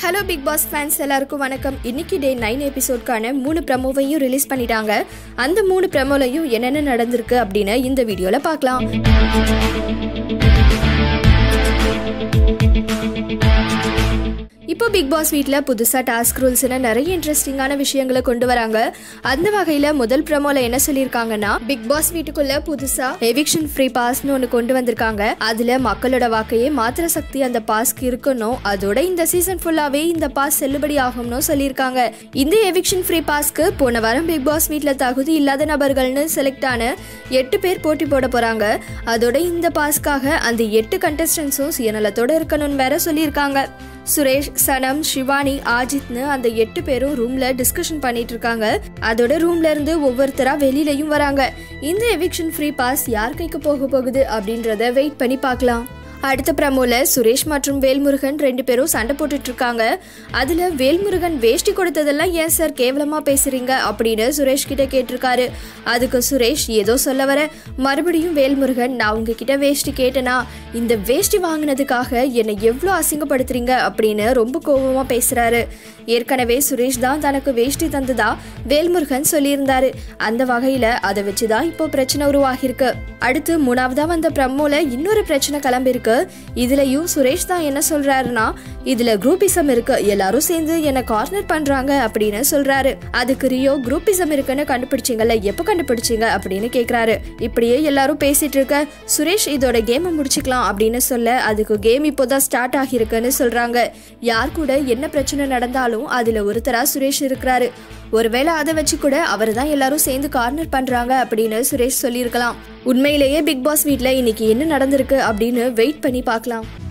hello big pass fans எல்லாருக்கும் வணக்கம் இன்னைக்கு டே நைன் எபிசோட்கான மூணு ப்ரமோவையும் ரிலீஸ் பண்ணிட்டாங்க அந்த மூணு ப்ரமோலையும் என்னென்ன நடந்திருக்கு அப்படின்னு இந்த வீடியோவில் பார்க்கலாம் இப்போ பிக் பாஸ் வீட்டில் புதுசாக டாஸ்க் ரூல்ஸ்னு நிறைய இன்ட்ரெஸ்டிங்கான விஷயங்களை கொண்டு வராங்க அந்த வகையில் முதல் ப்ரமோல என்ன சொல்லியிருக்காங்கன்னா பிக் பாஸ் வீட்டுக்குள்ள புதுசாக எவிக்ஷன் ஃப்ரீ பாஸ்னு ஒன்று கொண்டு வந்திருக்காங்க அதில் மக்களோட வாக்கையே மாத்திர சக்தி அந்த பாஸ்க்கு இருக்கணும் அதோட இந்த சீசன் ஃபுல்லாகவே இந்த பாஸ் செல்லுபடி ஆகும்னு சொல்லியிருக்காங்க இந்த எவிக்ஷன் ஃப்ரீ பாஸ்க்கு போன வாரம் பிக் பாஸ் வீட்டில் தகுதி இல்லாத நபர்கள்னு செலக்ட் ஆன எட்டு பேர் போட்டி போட போறாங்க அதோட இந்த பாஸ்க்காக அந்த எட்டு கண்டஸ்டன்ஸும் சுயநலத்தோட இருக்கணும்னு வேற சொல்லியிருக்காங்க சுரேஷ் சனம் சிவானி ஆஜித்னு அந்த எட்டு பேரும் ரூம்ல டிஸ்கஷன் பண்ணிட்டு இருக்காங்க அதோட ரூம்ல இருந்து ஒவ்வொருத்தரா வெளியிலயும் வராங்க இந்த எவிக்ஷன் ஃப்ரீ பாஸ் யார் கைக்கு போக போகுது அப்படின்றத வெயிட் பண்ணி பார்க்கலாம் அடுத்த பிரமோல சுரேஷ் மற்றும் வேல்முருகன் ரெண்டு பேரும் சண்டை போட்டுட்டு இருக்காங்க அதுல வேல்முருகன் வேஷ்டி கொடுத்ததெல்லாம் ஏன் சார் கேவலமா பேசுறீங்க அப்படின்னு சுரேஷ் கிட்ட கேட்டிருக்காரு அதுக்கு சுரேஷ் ஏதோ சொல்ல வர மறுபடியும் வேல்முருகன் நான் உங்ககிட்ட வேஷ்டி கேட்டேனா இந்த வேஷ்டி வாங்கினதுக்காக என்னை எவ்வளோ அசிங்கப்படுத்துறீங்க அப்படின்னு ரொம்ப கோபமா பேசுறாரு ஏற்கனவே சுரேஷ் தான் தனக்கு வேஷ்டி தந்ததா வேல்முருகன் சொல்லியிருந்தாரு அந்த வகையில அதை வச்சுதான் இப்போ பிரச்சனை உருவாகியிருக்கு அடுத்து மூணாவதா வந்த பிரம்மோல இன்னொரு பிரச்சனை கிளம்பியிருக்கு இதுலயும் சுரேஷ் தான் என்ன சொல்றாருன்னா இதுல குரூப்பிசம் இருக்கு எல்லாரும் சேர்ந்து என்ன கார்னர் பண்றாங்க அப்படின்னு சொல்றாரு அதுக்கு ரியோ குரூப்பிசம் இருக்குன்னு கண்டுபிடிச்சிங்கல்ல எப்ப கண்டுபிடிச்சீங்க அப்படின்னு கேக்குறாரு இப்படியே எல்லாரும் பேசிட்டு இருக்க சுரேஷ் இதோட கேமை முடிச்சுக்கலாம் அப்படின்னு சொல்ல அதுக்கு கேம் இப்போதான் ஸ்டார்ட் ஆகியிருக்குன்னு சொல்றாங்க யார் கூட என்ன பிரச்சனை நடந்தாலும் அதுல ஒருத்தரா சுரேஷ் இருக்கிறாரு ஒருவேளை அதை வச்சு கூட அவர் தான் எல்லாரும் சேர்ந்து கார்னர் பண்றாங்க அப்படின்னு சுரேஷ் சொல்லியிருக்கலாம் உண்மையிலேயே பிக் பாஸ் வீட்ல இன்னைக்கு என்ன நடந்திருக்கு அப்படின்னு வெயிட் பண்ணி பார்க்கலாம்